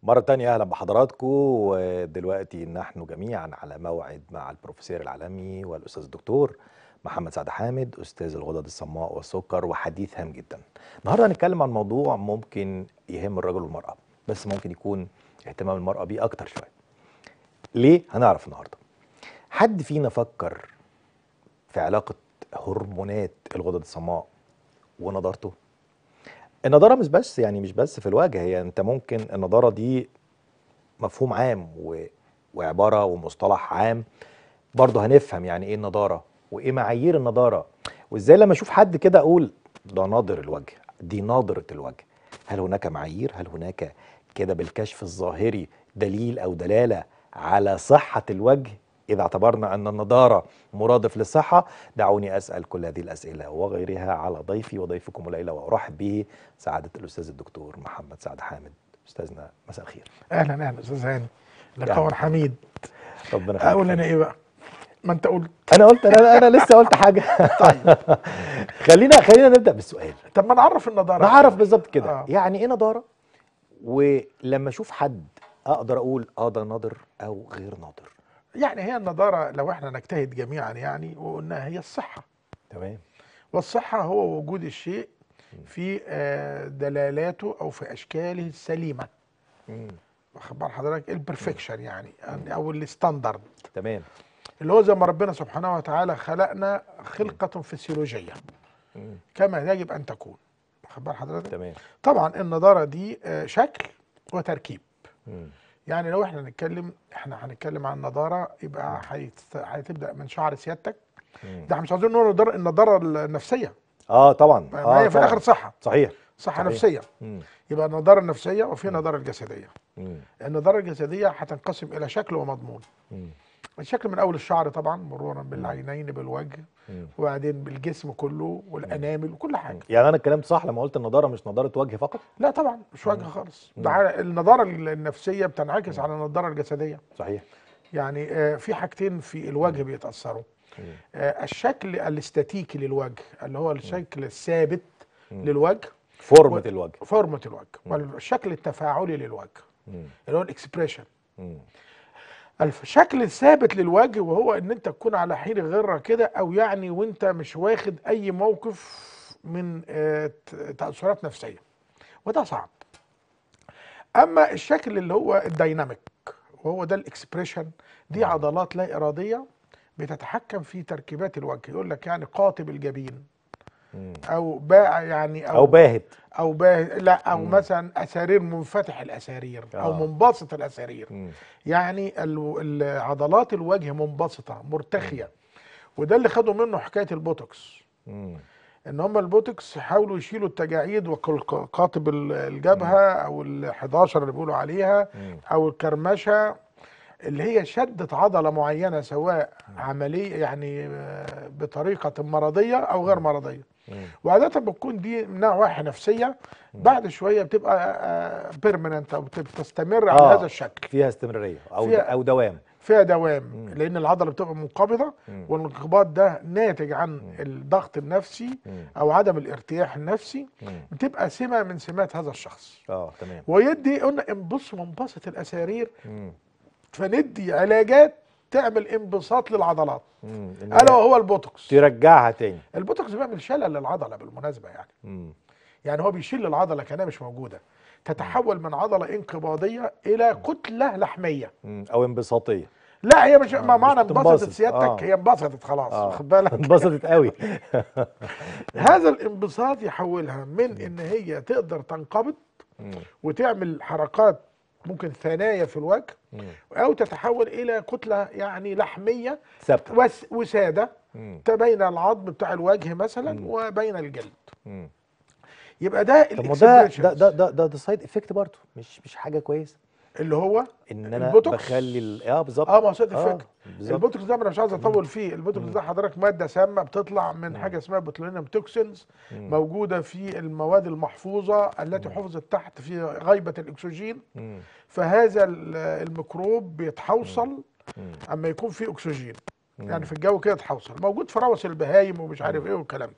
مرة تانية أهلا بحضراتكم ودلوقتي نحن جميعا على موعد مع البروفيسور العالمي والأستاذ الدكتور محمد سعد حامد أستاذ الغدد الصماء والسكر وحديث هام جدا النهاردة هنتكلم عن موضوع ممكن يهم الرجل والمرأة بس ممكن يكون اهتمام المرأة بيه أكتر شوية ليه؟ هنعرف النهاردة حد فينا فكر في علاقة هرمونات الغدد الصماء ونضارته النضاره مش بس يعني مش بس في الوجه هي انت ممكن النضاره دي مفهوم عام و... وعباره ومصطلح عام برضه هنفهم يعني ايه النضاره وايه معايير النضاره وازاي لما اشوف حد كده اقول ده ناظر الوجه دي ناظره الوجه هل هناك معايير هل هناك كده بالكشف الظاهري دليل او دلاله على صحه الوجه إذا اعتبرنا أن النضارة مرادف للصحة دعوني أسأل كل هذه الأسئلة وغيرها على ضيفي وضيفكم الليلة وأرحب به سعادة الأستاذ الدكتور محمد سعد حامد أستاذنا مساء الخير اهلا اهلا استاذ هاني أهلا. لقاء حميد ربنا يخليك اقول انا ايه بقى ما انت قلت أنا قلت أنا أنا لسه قلت حاجة طيب خلينا خلينا نبدأ بالسؤال طب ما نعرف النضاره نعرف بالظبط كده آه. يعني إيه نضارة ولما أشوف حد أقدر أقول أه ده ناظر أو غير ناظر يعني هي النضاره لو احنا نجتهد جميعا يعني وقلنا هي الصحه تمام والصحه هو وجود الشيء في آه، دلالاته او في اشكاله السليمه مم. واخد بال حضرتك البرفكشن يعني او الستاندرد تمام اللي هو زي ما ربنا سبحانه وتعالى خلقنا خلقه فسيولوجيه مم. كما يجب ان تكون واخد بال حضرتك تمام طبعا النضاره دي آه، شكل وتركيب مم. يعني لو احنا نتكلم احنا هنتكلم عن النضاره يبقى هيت- هتبدا من شعر سيادتك مم. ده احنا مش عاوزين نقول النضاره النضاره النفسيه اه طبعا ما آه هي في طبعاً. الاخر صحه صحيح صحه صحيح. نفسيه مم. يبقى النضاره النفسيه وفي النضاره الجسديه مم. النضاره الجسديه هتنقسم الى شكل ومضمون مم. الشكل من اول الشعر طبعا مرورا بالعينين بالوجه مم. وبعدين بالجسم كله والانامل وكل حاجه يعني انا اتكلمت صح لما قلت النضاره مش نضاره وجه فقط لا طبعا مش وجه خالص ده على- النضاره النفسيه بتنعكس على النضاره الجسديه صحيح يعني آه، في حاجتين في الوجه بيتاثروا مم. آه، الشكل الاستاتيكي للوجه اللي هو الشكل الثابت للوجه فورمه و- الوجه فورمة الوجه والشكل التفاعلي للوجه مم. اللي هو الاكسبريشن مم. الشكل الثابت للوجه وهو ان انت تكون على حين غره كده او يعني وانت مش واخد اي موقف من آه، ت- تاثرات نفسيه وده صعب اما الشكل اللي هو الديناميك وهو ده الاكسبريشن دي عضلات لا اراديه بتتحكم في تركيبات الوجه يقول لك يعني قاطب الجبين مم. او باع يعني او باهت او باه لا او مثلا اسارير منفتح الاسارير او آه. منبسط الاسارير مم. يعني ال- ال- عضلات الوجه منبسطه مرتخيه وده اللي خدوا منه حكايه البوتوكس مم. ان هم البوتوكس حاولوا يشيلوا التجاعيد وقاطب ال- الجبهه او ال 11 اللي بيقولوا عليها مم. او الكرمشه اللي هي شدت عضله معينه سواء عمليه يعني آه، بطريقه مرضيه او غير مرضيه مم. وعادة بتكون دي من نواحي نفسية بعد شوية بتبقى بيرمننت أو بتستمر على آه. هذا الشكل فيها استمراريه او فيها- او دوام فيها دوام لأن العضلة بتبقى منقبضة مم. والانقباض ده ناتج عن الضغط النفسي مم. أو عدم الارتياح النفسي مم. بتبقى سمة من سمات هذا الشخص اه تمام ويدي قلنا انبص منبسط الأسارير مم. فندي علاجات تعمل انبساط للعضلات مم. إن ألا هي وهو البوتوكس ترجعها تاني البوتوكس بيعمل شلل للعضلة بالمناسبة يعني مم. يعني هو بيشيل العضله كانها مش موجوده تتحول من عضله انقباضيه الى كتله لحميه مم. او انبساطيه لا هي مش ما معنى مش انبسطت تنبسط. سيادتك آه. هي انبسطت خلاص آه. واخد بالك انبسطت قوي هذا الانبساط يحولها من ان هي تقدر تنقبض مم. وتعمل حركات ممكن ثنايا في الوجه مم. او تتحول الى كتله يعني لحميه ثابته وس- وساده مم. بين العظم بتاع الوجه مثلا وبين الجلد مم. يبقى ده طب ما ده ده الexpressions ده ده ده, ده سايد افكت برضه مش مش حاجه كويسه اللي هو ان انا البوتوكس. بخلي ال- اه بالظبط اه ما هو سايد آه، افكت بالظبط. البوتوكس ده انا مش عايز اطول فيه البوتوكس ده حضرتك ماده سامه بتطلع من حاجه اسمها بوتولينيوم توكسينز موجوده في المواد المحفوظه التي حفظت تحت في غيبه الاكسجين مم. فهذا ال- الميكروب بيتحوصل مم. اما يكون في اكسجين يعني في الجو كده يتحوصل موجود في روث البهايم ومش عارف ايه والكلام ده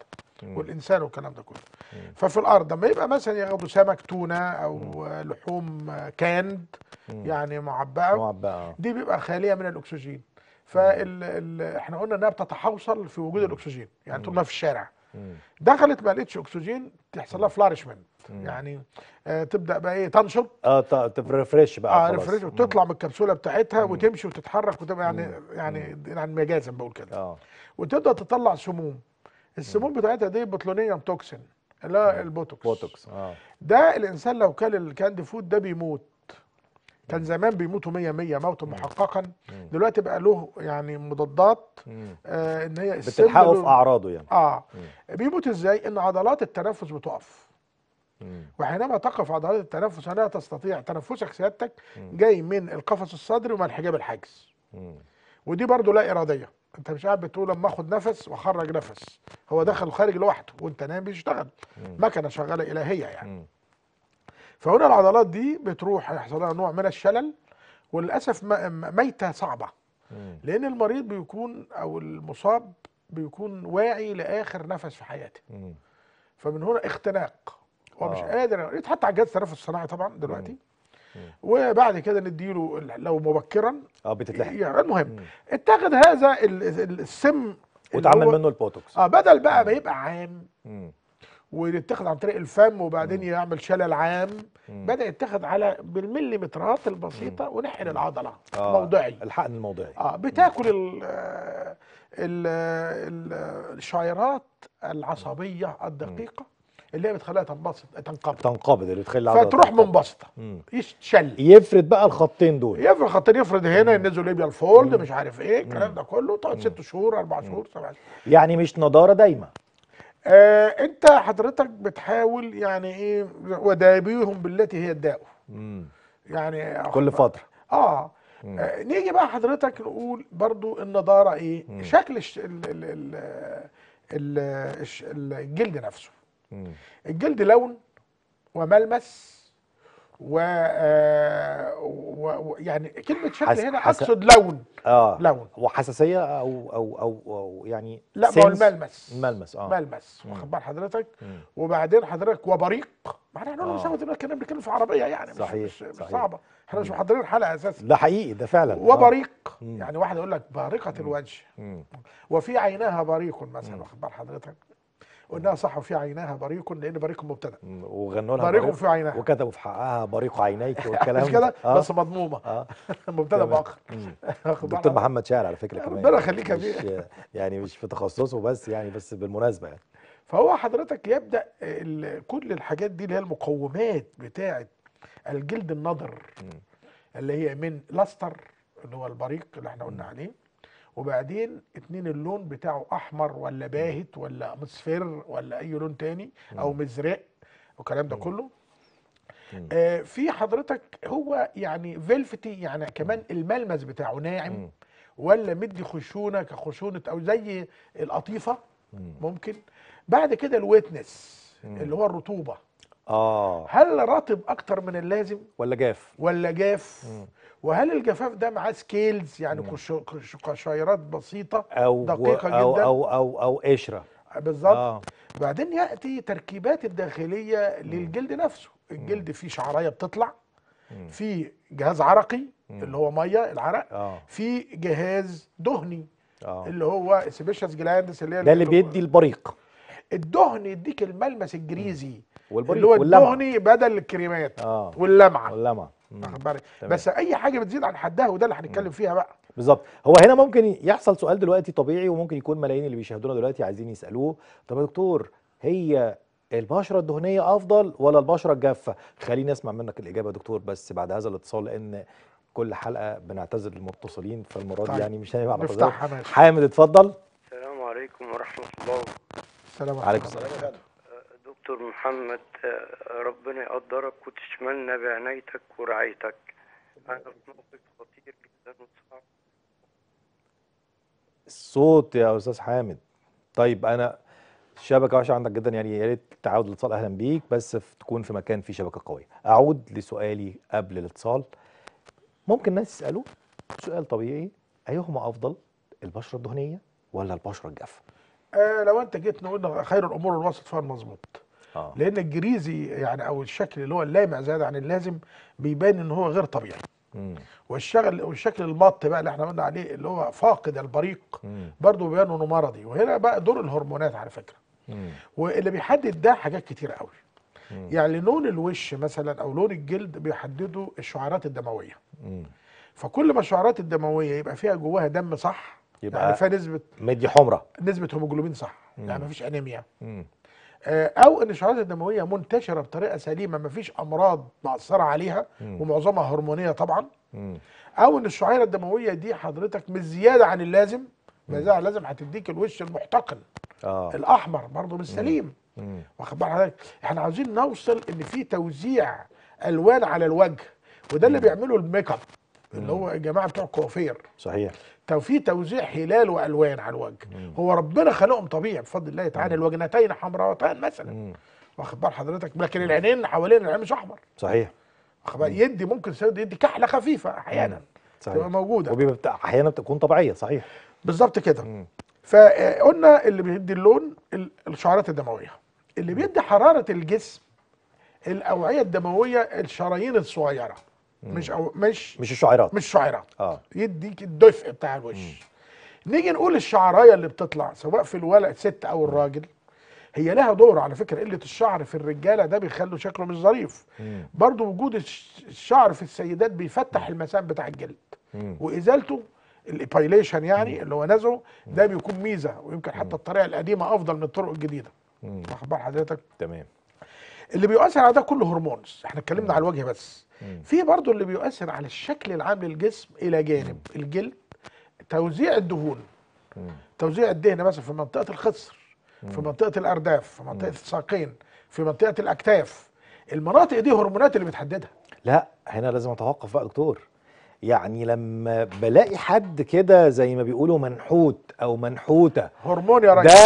مم. والانسان والكلام ده كله مم. ففي الارض لما يبقى مثلا ياخدوا سمك تونه او لحوم كاند مم. يعني معبأه معبأة اه دي بيبقى خاليه من الاكسجين فال ال... احنا قلنا انها بتتحوصل في وجود الاكسجين يعني طول ما في الشارع مم. دخلت ما لقيتش اكسجين تحصل لها فلارشمنت مم. يعني آه تبدا بقى ايه تنشط اه ت- تفريش بقى اه خلاص ريفريش مم. وتطلع من الكبسوله بتاعتها وتمشي وتتحرك وتبقى يعني يعني يعني مجازا بقول كده اه وتبدا تطلع سموم السموم بتاعتها دي بوتلونيوم توكسين اللي هو البوتوكس بوتوكس اه ده الانسان لو كل الكاندي فود ده بيموت كان زمان بيموتوا 100 100 موتا محققا دلوقتي بقى له يعني مضادات مم. آه ان هي السم بتلحقه له- في اعراضه يعني اه بيموت ازاي ان عضلات التنفس بتقف مم. وحينما تقف عضلات التنفس لا تستطيع تنفسك سيادتك جاي من القفص الصدري ومن الحجاب الحاجز مم. ودي برضو لا اراديه انت مش قاعد بتقول لما اخد نفس واخرج نفس هو داخل خارج لوحده وانت نايم بيشتغل مكنه شغاله الهيه يعني مم. فهنا العضلات دي بتروح هيحصل لها نوع من الشلل وللاسف م- م- ميته صعبه مم. لان المريض بيكون او المصاب بيكون واعي لاخر نفس في حياته مم. فمن هنا اختناق هو مش آه. قادر يتحط على جهاز التنفس الصناعي طبعا دلوقتي وبعد كده نديله ال- لو مبكرا اه بتتلحق يعني المهم اتخذ هذا ال- ال- السم اللي واتعمل هو- منه البوتوكس اه بدل بقى ما يبقى عام مم. ويتاخد عن طريق الفم وبعدين يعمل شلل عام بدا يتاخد على بالمليمترات البسيطه ونحقن العضله آه. موضعي الحقن الموضعي اه بتاكل ال ال ال الشعيرات العصبيه الدقيقه اللي هي بتخليها تنبسط تنقبض تنقبض اللي بتخلي العضله فتروح تنقبض. منبسطه مم. يتشل يفرد بقى الخطين دول يفرض خاطر يفرض هنا ينزل ليبيا الفولد مش عارف ايه الكلام ده كله تقعد ست شهور اربع شهور سبع شهور يعني مش نضاره دايمه آه انت حضرتك بتحاول يعني ايه ودابيهم بالتي هي الداء مم. يعني كل فتره اه آه، نيجي بقى حضرتك نقول برضو النضاره ايه شكل الش... ال... ال... ال... ال... الش- الجلد نفسه مم. الجلد لون وملمس و... آه، و... و... يعني كلمه شكل حس- هنا حس- اقصد لون اه لون وحساسيه او او او, أو يعني لا ما هو sense. الملمس الملمس اه ملمس واخد بال حضرتك مم. وبعدين حضرتك وبريق ما احنا آه. آه. سوا دلوقتي كنا بنتكلم في عربيه يعني مش صحيح، مش, مش صحيح. صعبه احنا مش محضرين حلقه اساسا ده حقيقي ده فعلا آه. وبريق مم. يعني واحد يقول لك بارقه الوجه مم. وفي عيناها بريق مثلا واخد بال حضرتك قلناها صح وفي عيناها بريق لان بريق مبتدا مم. وغنوا لها بريق في عينها وكتبوا في حقها بريق عينيك والكلام مش كده آه. بس مضمومه اه مبتدا تمام. مؤخر مم. واخد بال دكتور حضرتك؟ محمد شاعر على فكره كمان ربنا يخليك يا مش بيه. يعني مش في تخصصه بس يعني بس بالمناسبه يعني فهو حضرتك يبدا ال- كل الحاجات دي اللي هي المقومات بتاعه الجلد النضر اللي هي من لاستر اللي هو البريق اللي احنا قلنا عليه وبعدين اتنين اللون بتاعه احمر ولا باهت ولا مصفر ولا اي لون تاني او مزرق والكلام ده كله آه في حضرتك هو يعني فيلفتي يعني كمان الملمس بتاعه ناعم ولا مدي خشونه كخشونه او زي القطيفه ممكن بعد كده الويتنس اللي هو الرطوبه اه هل رطب اكتر من اللازم ولا جاف ولا جاف وهل الجفاف ده معاه سكيلز يعني قش- قش- قشيرات بسيطه او دقيقه أو جدا او او او قشره بالظبط اه بعدين ياتي تركيبات الداخليه للجلد نفسه الجلد فيه شعرايه بتطلع في جهاز عرقي اللي هو ميه العرق اه في جهاز دهني اه اللي هو سيبيشس جلاندس اللي هي ده اللي بيدي البريق الدهن يديك الملمس الجريزي والبريق اللي هو واللمعة. الدهني بدل الكريمات اه واللمعه واللمعه مم. واخد بالك تمام. بس اي حاجه بتزيد عن حدها وده اللي هنتكلم فيها بقى بالظبط هو هنا ممكن يحصل سؤال دلوقتي طبيعي وممكن يكون ملايين اللي بيشاهدونا دلوقتي عايزين يسالوه طب يا دكتور هي البشره الدهنيه افضل ولا البشره الجافه خليني اسمع منك الاجابه يا دكتور بس بعد هذا الاتصال لان كل حلقه بنعتذر للمتصلين فالمره دي طيب. يعني مش هينفع نعتذر نفتحها ماشي حامد اتفضل السلام عليكم ورحمة الله السلام عليكم ورحمة السلام الله وبركاته. دكتور محمد آه، ربنا يقدرك وتشملنا بعنايتك ورعايتك أنا في موقف خطير جدا وصعب الصوت يا استاذ حامد طيب انا الشبكه وحشه عندك جدا يعني يا ريت تعود الاتصال اهلا بيك بس في تكون في مكان فيه شبكه قويه اعود لسؤالي قبل الاتصال ممكن الناس يسالوا سؤال طبيعي ايهما افضل البشره الدهنيه ولا البشره الجافه آه لو انت جيت نقول خير الامور الوسط فيها المظبوط اه لان الجريزي يعني او الشكل اللي هو اللامع زياده عن اللازم بيبان ان هو غير طبيعي مم. والشغل والشكل المط بقى اللي احنا قلنا عليه اللي هو فاقد البريق مم. برضه بيبان انه مرضي وهنا بقى دور الهرمونات على فكره مم. واللي بيحدد ده حاجات كتير قوي مم. يعني لون الوش مثلا او لون الجلد بيحددوا الشعيرات الدمويه مم. فكل ما الشعيرات الدمويه يبقى فيها جواها دم صح يبقى- يعني فيها نسبه مدي حمرة نسبه هيموجلوبين صح يعني مفيش انيميا مم. آه، او ان الشعيرات الدمويه منتشره بطريقه سليمه مفيش امراض مأثره عليها مم. ومعظمها هرمونيه طبعا مم. او ان الشعيره الدمويه دي حضرتك مش زياده عن اللازم ما زياده عن اللازم هتديك الوش المحتقن اه الاحمر برضه مش سليم مم. واخد بال حضرتك احنا عاوزين نوصل ان في توزيع الوان على الوجه وده اللي بيعمله الميك اب اللي هو الجماعه بتوع الكوافير صحيح تو في توزيع هلال والوان على الوجه هو ربنا خلقهم طبيعي بفضل الله تعالى الوجنتين حمراوتان مثلا مم. واخد بال حضرتك لكن العينين حوالين العين مش احمر صحيح واخد بال يدي ممكن سيد يدي كحله خفيفه احيانا صحيح تبقى موجوده وبيبقى بتا- احيانا بتكون طبيعية صحيح بالظبط كده مم. فقلنا اللي بيدي اللون ال- الشعيرات الدمويه اللي بيدي حراره الجسم الاوعيه الدمويه الشرايين الصغيره مش أو مش مش الشعيرات مش شعيرات اه يديك الدفء بتاع الوش نيجي نقول الشعرايه اللي بتطلع سواء في الولد الست او الراجل هي لها دور على فكره قله الشعر في الرجاله ده بيخلوا شكله مش ظريف مم. برضو وجود الش- الشعر في السيدات بيفتح المسام بتاع الجلد مم. وازالته الابايليشن يعني اللي هو نزعه ده بيكون ميزه ويمكن حتى الطريقه القديمه افضل من الطرق الجديده مم. واخد بال حضرتك تمام اللي بيؤثر على ده كله هرمونز احنا اتكلمنا على الوجه بس مم. في برضو اللي بيؤثر على الشكل العام للجسم الى جانب الجلد توزيع الدهون مم. توزيع الدهن مثلا في منطقه الخصر في منطقه الارداف في منطقه الساقين في منطقه الاكتاف المناطق دي هرمونات اللي بتحددها لا هنا لازم اتوقف بقى يا دكتور يعني لما بلاقي حد كده زي ما بيقولوا منحوت او منحوته هرمون يا راجل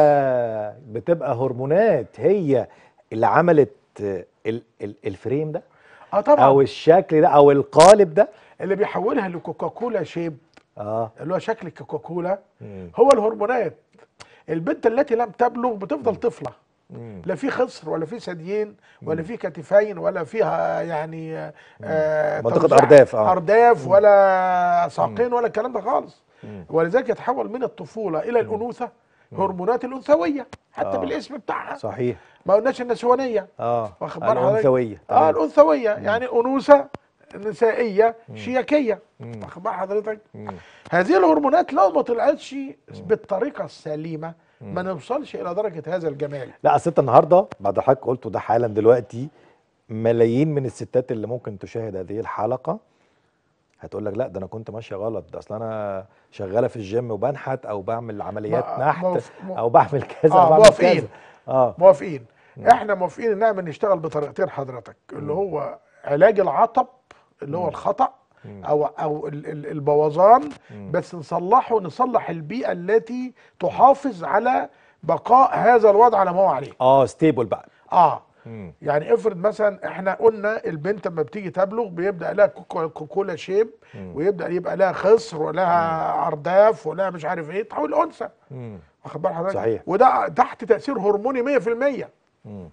ده بتبقى هرمونات هي اللي عملت ال ال الفريم ده اه طبعا او الشكل ده او القالب ده اللي بيحولها لكوكاكولا شيب اه اللي هو شكل الكوكاكولا مم. هو الهرمونات البنت التي لم تبلغ بتفضل طفله مم. لا في خصر ولا في ثديين ولا في كتفين ولا فيها يعني آه منطقة توزيع أرداف، آه. ارداف ولا ساقين ولا الكلام ده خالص مم. ولذلك يتحول من الطفوله الى الانوثه هرمونات الانثويه حتى آه. بالاسم بتاعها صحيح ما قلناش النسوانيه اه واخد بال حضرتك؟ الانثويه اه تمام. الانثويه يعني انوثه نسائيه شياكيه مم. واخد بال حضرتك مم. هذه الهرمونات لو ما طلعتش بالطريقه السليمه ما نوصلش الى درجه هذا الجمال لا اصل انت النهارده بعد حضرتك قلته ده حالا دلوقتي ملايين من الستات اللي ممكن تشاهد هذه الحلقه هتقول لك لا ده انا كنت ماشيه غلط ده اصل انا شغاله في الجيم وبنحت او بعمل عمليات ما- نحت موف- مو- او بعمل كذا آه، او بعمل موافقين. كذا اه موافقين احنا موافقين نعمل نشتغل بطريقتين حضرتك اللي هو علاج العطب اللي هو الخطأ او او ال- ال- البوظان بس نصلحه نصلح البيئه التي تحافظ على بقاء هذا الوضع على ما هو عليه اه ستيبل بقى اه مم. يعني افرض مثلا احنا قلنا البنت لما بتيجي تبلغ بيبدا لها كوكو- كوكولا شيب ويبدا يبقى لها خصر ولها ارداف ولها مش عارف ايه تحول انثى مم. واخد بال حضرتك صحيح. وده تحت تاثير هرموني 100% مم.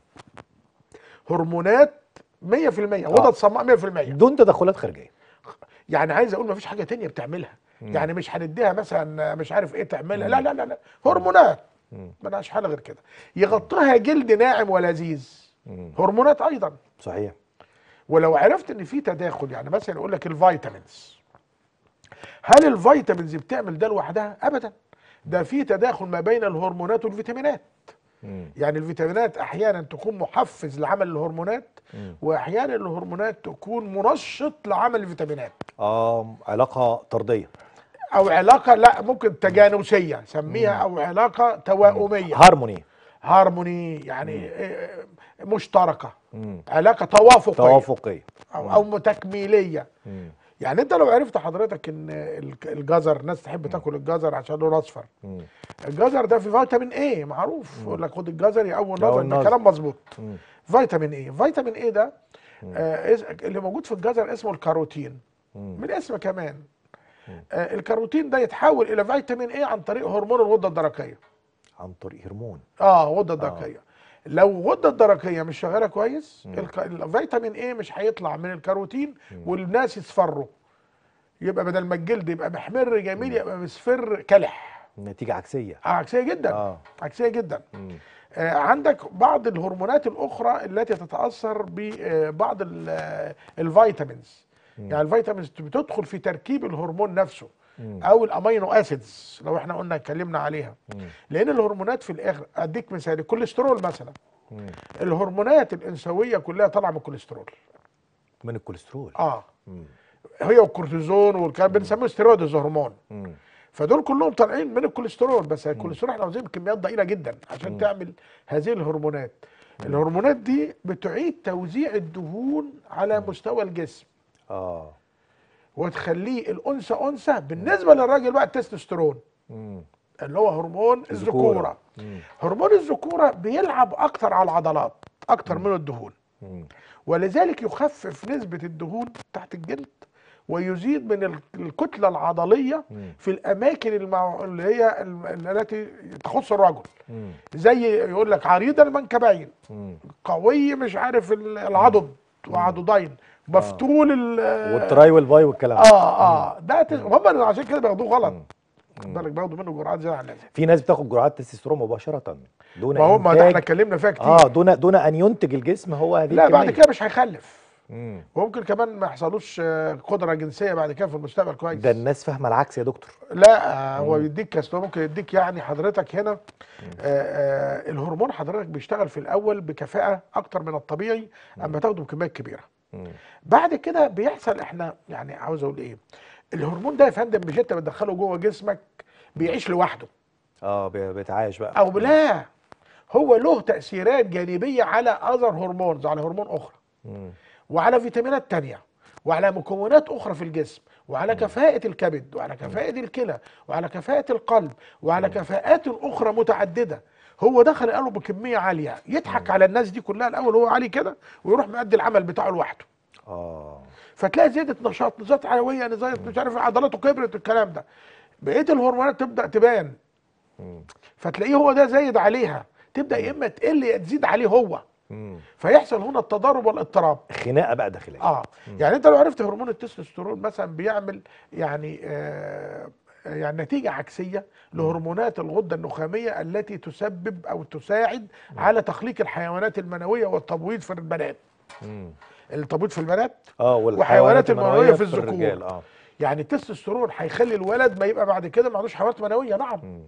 هرمونات 100% وده آه. اتصمم 100% بدون تدخلات خارجيه يعني عايز اقول مفيش حاجه تانية بتعملها يعني مش هنديها مثلا مش عارف ايه تعملها لا لا لا لا هرمونات ملهاش حل غير كده يغطيها جلد ناعم ولذيذ مم. هرمونات ايضا صحيح ولو عرفت ان في تداخل يعني مثلا يقول لك الفيتامينز هل الفيتامينز بتعمل ده لوحدها ابدا ده في تداخل ما بين الهرمونات والفيتامينات مم. يعني الفيتامينات احيانا تكون محفز لعمل الهرمونات واحيانا الهرمونات تكون منشط لعمل الفيتامينات اه علاقه طرديه او علاقه لا ممكن تجانسيه سميها او علاقه توائميه هارموني هارموني يعني آه، مشتركه مم. علاقه توافقيه توافقيه او او تكميليه مم. يعني انت لو عرفت حضرتك ان الج- الجزر الناس تحب تاكل الجزر عشان لونه اصفر مم. الجزر ده فيه فيتامين ايه معروف يقول لك خد الجزر يقوي النظر يقوي ده النظر. كلام مظبوط مم. فيتامين ايه فيتامين ايه ده آه اس- اللي موجود في الجزر اسمه الكاروتين مم. من اسم كمان آه الكاروتين ده يتحول الى فيتامين ايه عن طريق هرمون الغده الدرقيه عن طريق هرمون اه غده درقيه لو غده الدرقيه مش شغاله كويس الك... الفيتامين ايه مش هيطلع من الكاروتين والناس يصفروا يبقى بدل ما الجلد يبقى محمر جميل يبقى مصفر كلح نتيجه عكسيه آه، عكسيه جدا اه عكسيه جدا مم. آه، عندك بعض الهرمونات الاخرى التي تتاثر ببعض ال- آه، الفيتامينز يعني الفيتامينز بتدخل في تركيب الهرمون نفسه مم. او الامينو اسيدز لو احنا قلنا اتكلمنا عليها مم. لان الهرمونات في الاخر اديك مثال الكوليسترول مثلا مم. الهرمونات الانثويه كلها طالعه من الكوليسترول من الكوليسترول اه مم. هي والكورتيزون والكلام بنسميه ستيرويدز هرمون مم. فدول كلهم طالعين من الكوليسترول بس الكوليسترول احنا عاوزين كميات ضئيله جدا عشان تعمل هذه الهرمونات الهرمونات دي بتعيد توزيع الدهون على مستوى الجسم اه وتخليه الانثى انثى بالنسبه للراجل بقى التستوستيرون مم. اللي هو هرمون الذكوره مم. هرمون الذكوره بيلعب اكتر على العضلات اكتر من الدهون مم. ولذلك يخفف نسبه الدهون تحت الجلد ويزيد من ال- الكتله العضليه مم. في الاماكن المع... اللي هي ال- التي تخص الرجل مم. زي يقول لك عريض المنكبين مم. قوي مش عارف ال- العضد وعضدين مفتول ال والتراي والباي والكلام ده. اه اه ده تس... هم عشان كده بياخدوه غلط خد بالك بياخدوا منه جرعات زياده عن اللازم في ناس بتاخد جرعات تستوستيرون مباشره دون ما هو ما ده إنتاج- احنا اتكلمنا فيها كتير اه دون دون ان ينتج الجسم هو هذه لا بعد الكمية. كده مش هيخلف مم. وممكن كمان ما يحصلوش آه، قدره جنسيه بعد كده في المستقبل كويس ده الناس فاهمه العكس يا دكتور لا آه، هو بيديك كاس ممكن يديك يعني حضرتك هنا آه آه الهرمون حضرتك بيشتغل في الاول بكفاءه اكتر من الطبيعي اما تاخده بكميات كبيره مم. بعد كده بيحصل احنا يعني عاوز اقول ايه الهرمون ده يا فندم مش انت بتدخله جوه جسمك بيعيش لوحده اه بي- بيتعايش بقى او لا هو له تاثيرات جانبيه على اذر هرمونز على هرمون اخرى مم. وعلى فيتامينات تانية وعلى مكونات أخرى في الجسم وعلى كفاءة الكبد وعلى كفاءة الكلى وعلى كفاءة القلب وعلى كفاءات أخرى متعددة هو دخل قاله بكمية عالية يضحك على الناس دي كلها الأول هو عالي كده ويروح مؤدي العمل بتاعه لوحده اه فتلاقي زيادة نشاط نشاط حيوية نزايد مش عارف عضلاته كبرت الكلام ده بقية الهرمونات تبدأ تبان مم. فتلاقيه هو ده زايد عليها تبدأ يا إما تقل يا تزيد عليه هو مم. فيحصل هنا التضارب والاضطراب خناقه بقى داخليه اه يعني انت لو عرفت هرمون التستوستيرون مثلا بيعمل يعني آه يعني نتيجة عكسية لهرمونات الغدة النخامية التي تسبب أو تساعد على تخليق الحيوانات المنوية والتبويض في البنات مم. التبويض في البنات اه وحيوانات المنوية في الذكور. الرجال اه يعني التستوستيرون هيخلي الولد ما يبقى بعد كده ما عندوش حيوانات منوية نعم مم.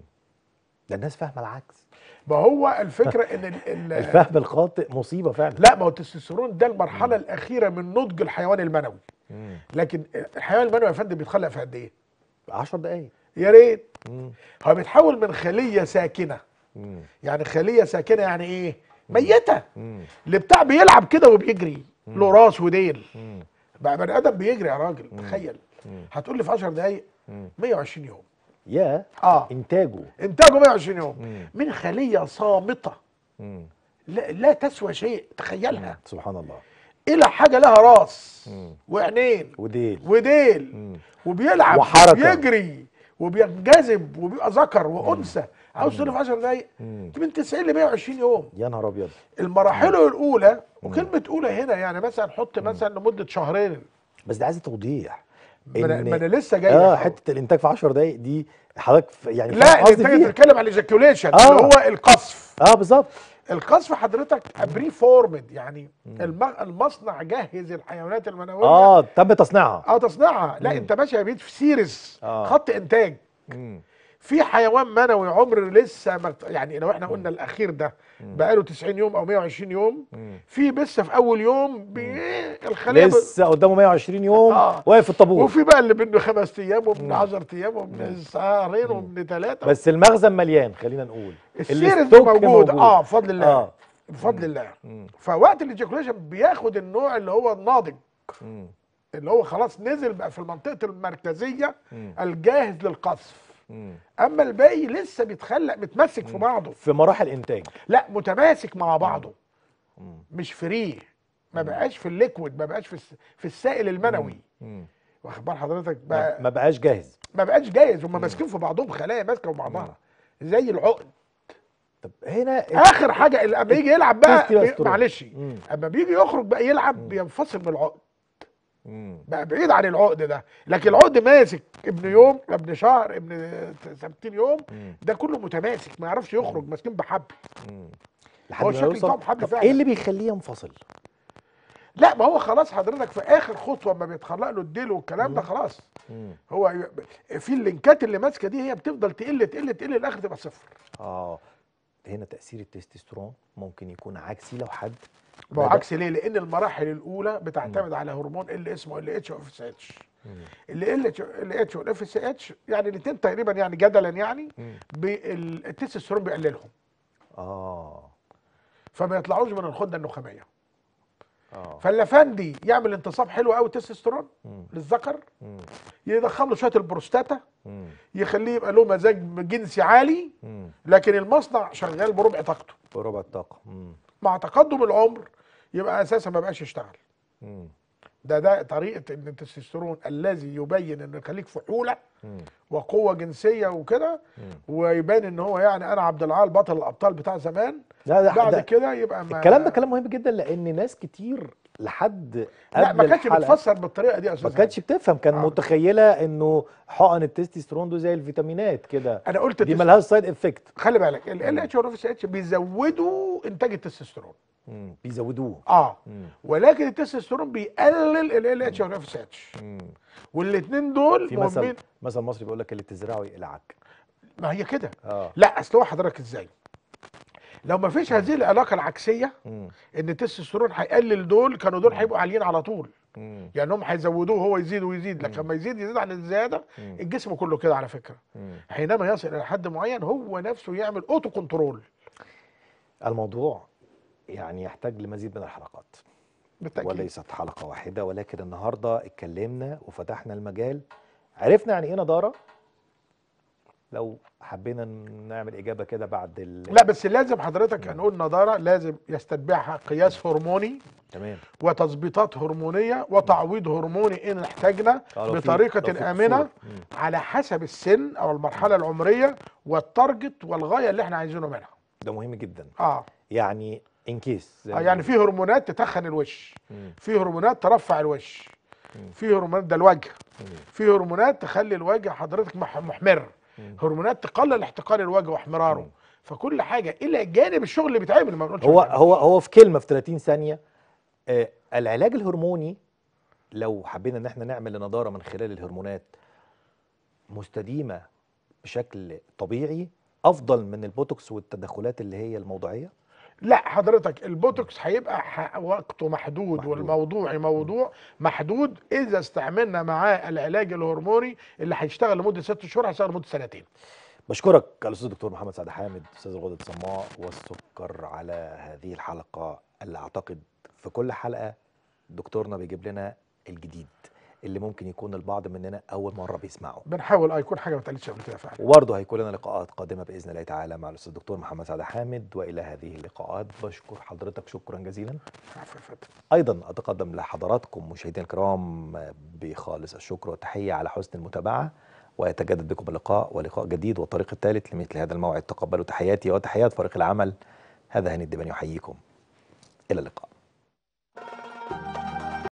ده الناس فاهمه العكس ما هو الفكرة ان ال ال الفهم الخاطئ مصيبه فعلا لا ما هو التستوستيرون ده المرحلة الأخيرة من نضج الحيوان المنوي مم. لكن الحيوان المنوي يا فندم بيتخلق في قد ايه؟ 10 دقايق يا ريت مم. هو بيتحول من خليه ساكنه مم. يعني خليه ساكنه يعني ايه ميته مم. اللي بتاع بيلعب كده وبيجري له راس وديل مم. بقى بني ادم بيجري يا راجل تخيل مم. هتقول لي في 10 دقايق مم. 120 يوم يا اه انتاجه انتاجه 120 يوم مم. من خليه صامته مم. لا, لا تسوى شيء تخيلها سبحان الله الى حاجه لها راس مم. وعينين وديل وديل مم. وبيلعب وحركة. وبيجري وبينجذب وبيبقى ذكر وانثى عاوز تقول لي في 10 دقايق مم. من 90 ل 120 يوم يا نهار ابيض المراحل الاولى وكلمه اولى هنا يعني مثلا حط مثلا لمده شهرين بس ده عايز توضيح ما انا إن- ما أنا لسه جاي اه لك أهو. حته الانتاج في 10 دقايق دي حضرتك ف- يعني لا فاهم قصدي انت فيها؟ بتتكلم على الايجاكيوليشن آه. اللي هو القصف اه بالظبط القصف حضرتك بري فورمد يعني الم- المصنع جهز الحيوانات المنويه اه تم تصنيعها اه تصنيعها لا انت ماشي يا بيت في سيريس آه. خط انتاج مم. في حيوان منوي عمر لسه ما يعني لو احنا قلنا الاخير ده بقاله 90 يوم او 120 يوم مم. في لسه في اول يوم بي الخليه ب... لسه قدامه 120 يوم آه. واقف في الطابور وفي بقى اللي منه خمس ايام ومن 10 ايام ومن شهرين ومن ثلاثه بس المخزن مليان خلينا نقول السيريز دي الستوك موجود اه بفضل الله اه بفضل الله مم. فوقت الايجاكوليشن بياخد النوع اللي هو الناضج مم. اللي هو خلاص نزل بقى في المنطقه المركزيه مم. الجاهز للقصف مم. اما الباقي لسه بيتخلق متمسك في بعضه في مراحل انتاج لا متماسك مع بعضه مم. مش فري ما بقاش في الليكويد ما بقاش في الس- في السائل المنوي مم. واخد بال حضرتك ما بقى ما بقاش جاهز ما بقاش جاهز هم ماسكين في بعضهم خلايا ماسكه في بعضها زي العقد طب هنا اخر حاجه اللي اما يجي يلعب بقى تيستي بقى بي- استرويد. معلش مم. اما بيجي يخرج بقى يلعب مم. بينفصل من العقد مم. بقى بعيد عن العقد ده لكن العقد ماسك ابن يوم ابن شهر ابن سبتين يوم مم. ده كله متماسك ما يعرفش يخرج ماسكين بحبل مم. هو لحد ما الشكل يوصل بتاعهم حبل طب فعلا. ايه اللي بيخليه ينفصل؟ لا ما هو خلاص حضرتك في اخر خطوه اما بيتخلق له الديل والكلام ده مم. خلاص مم. هو ي- في اللينكات اللي ماسكه دي هي بتفضل تقل تقل تقل الاخر تبقى صفر اه هنا تأثير التستوستيرون ممكن يكون عكسي لو حد ما هو بدأ- عكس ليه؟ لان المراحل الاولى بتعتمد على هرمون اللي اسمه ال اتش واف اس اتش مم. ال اتش ال اتش والاف اس اتش يعني الاثنين تقريبا يعني جدلا يعني مم. بال- التستوستيرون بيقللهم اه فما يطلعوش من الغده النخاميه اه فاللافندي يعمل انتصاب حلو قوي تستوستيرون مم. للذكر مم. يدخل له شويه البروستاتا مم. يخليه يبقى له مزاج جنسي عالي مم. لكن المصنع شغال بربع طاقته بربع الطاقة مم. مع تقدم العمر يبقى اساسا ما بقاش يشتغل مم. ده ده طريقه ان التستوستيرون الذي يبين انه يخليك فحوله مم. وقوه جنسيه وكده مم. ويبان ان هو يعني انا عبد العال بطل الابطال بتاع زمان لا ده بعد ده كده يبقى ما الكلام ده كلام مهم جدا لان ناس كتير لحد لا ما قبل كانتش الحلقة بتفسر بالطريقه دي يا ما استاذ كانتش بتفهم كان آه. متخيله انه حقن التستوستيرون ده زي الفيتامينات كده انا قلت دي التست- ملهاش سايد افكت خلي بالك ال اتش والاف اتش بيزودوا انتاج التستوستيرون بيزودوه اه مم. ولكن التستوستيرون بيقلل ال اتش والاف اتش مم. والاثنين دول في مثل مهمين مثل مصري بيقول لك اللي تزرعه يقلعك ما هي كده اه لا اصل هو حضرتك ازاي لو ما فيش هذه العلاقه العكسيه مم. ان التستوستيرون هيقلل دول كانوا دول هيبقوا عاليين على طول مم. يعني هم هيزودوه هو يزيد ويزيد لكن لما يزيد يزيد عن الزياده مم. الجسم كله كده على فكره مم. حينما يصل الى حد معين هو نفسه يعمل اوتو كنترول الموضوع يعني يحتاج لمزيد من الحلقات بالتاكيد وليست حلقة واحدة ولكن النهاردة اتكلمنا وفتحنا المجال عرفنا يعني ايه نضارة لو حبينا نعمل إجابة كده بعد ال لا بس لازم حضرتك هنقول نضاره لازم يستتبعها قياس هرموني تمام وتظبيطات هرمونيه وتعويض هرموني ان احتاجنا آه، لو في- بطريقه لو في امنه قصور. مم. على حسب السن او المرحله العمريه والتارجت والغايه اللي احنا عايزينه منها ده مهم جدا اه يعني ان كيس آه، يعني في هرمونات تتخن الوش مم. في هرمونات ترفع الوش مم. في هرمونات ده الوجه مم. في هرمونات تخلي الوجه حضرتك مح- محمر مم. هرمونات تقلل احتقان الوجه واحمراره مم. فكل حاجه الى جانب الشغل اللي بيتعمل ما بنقولش هو ما بيتعملش. هو هو في كلمة في 30 ثانية آه العلاج الهرموني لو حبينا ان احنا نعمل نضارة من خلال الهرمونات مستديمة بشكل طبيعي افضل من البوتوكس والتدخلات اللي هي الموضعية لا حضرتك البوتوكس هيبقى ح- وقته محدود, محدود. محدود والموضوعي موضوع محدود اذا استعملنا معاه العلاج الهرموني اللي هيشتغل لمده ست شهور هيشتغل لمده سنتين بشكرك الاستاذ الدكتور محمد سعد حامد استاذ الغدد الصماء والسكر على هذه الحلقه اللي اعتقد في كل حلقه دكتورنا بيجيب لنا الجديد اللي ممكن يكون البعض مننا اول مره بيسمعه بنحاول اه يكون حاجه ما اتقالتش قبل كده فعلا وبرضه هيكون لنا لقاءات قادمه باذن الله تعالى مع الاستاذ الدكتور محمد سعد حامد والى هذه اللقاءات بشكر حضرتك شكرا جزيلا عفوا يا فندم. ايضا اتقدم لحضراتكم مشاهدينا الكرام بخالص الشكر والتحيه على حسن المتابعه ويتجدد بكم اللقاء ولقاء جديد والطريق الثالث لمثل هذا الموعد تقبلوا تحياتي وتحيات فريق العمل هذا هاني الدبن يحييكم الى اللقاء